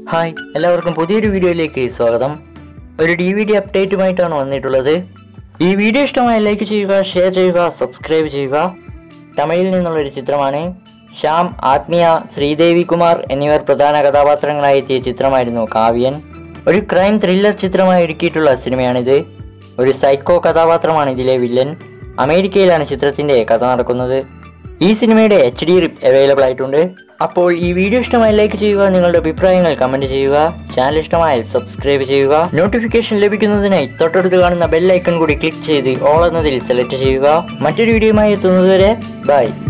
hi എല്ലാവർക്കും പുതിയൊരു വീഡിയോയിലേക്ക് സ്വാഗതം ഒരു ഡി വി ഡി അപ്ഡേറ്റുമായിട്ടാണ് വന്നിട്ടുള്ളത് ഈ വീഡിയോ ഇഷ്ടമായ ലൈക്ക് ചെയ്യുക ഷെയർ ചെയ്യുക സബ്സ്ക്രൈബ് ചെയ്യുക തമിഴിൽ നിന്നുള്ളൊരു ചിത്രമാണ് ശ്യാം ആത്മീയ ശ്രീദേവി കുമാർ എന്നിവർ പ്രധാന കഥാപാത്രങ്ങളായി എത്തിയ ചിത്രമായിരുന്നു കാവ്യൻ ഒരു ക്രൈം ത്രില്ലർ ചിത്രമായി ഒരുക്കിയിട്ടുള്ള സിനിമയാണിത് ഒരു സൈക്കോ കഥാപാത്രമാണ് ഇതിലെ വില്ലൻ അമേരിക്കയിലാണ് ചിത്രത്തിന്റെ കഥ നടക്കുന്നത് ഈ സിനിമയുടെ എച്ച് ഡി റിപ്പ് അവൈലബിൾ ആയിട്ടുണ്ട് അപ്പോൾ ഈ വീഡിയോ ഇഷ്ടമായി ലൈക്ക് ചെയ്യുക നിങ്ങളുടെ അഭിപ്രായങ്ങൾ കമന്റ് ചെയ്യുക ചാനൽ ഇഷ്ടമായാൽ സബ്സ്ക്രൈബ് ചെയ്യുക നോട്ടിഫിക്കേഷൻ ലഭിക്കുന്നതിനായി തൊട്ടടുത്ത് കാണുന്ന ബെൽ ഐക്കൺ കൂടി ക്ലിക്ക് ചെയ്ത് ഓൾ എന്നതിൽ സെലക്ട് ചെയ്യുക മറ്റൊരു വീഡിയോയുമായി എത്തുന്നതുവരെ ബൈ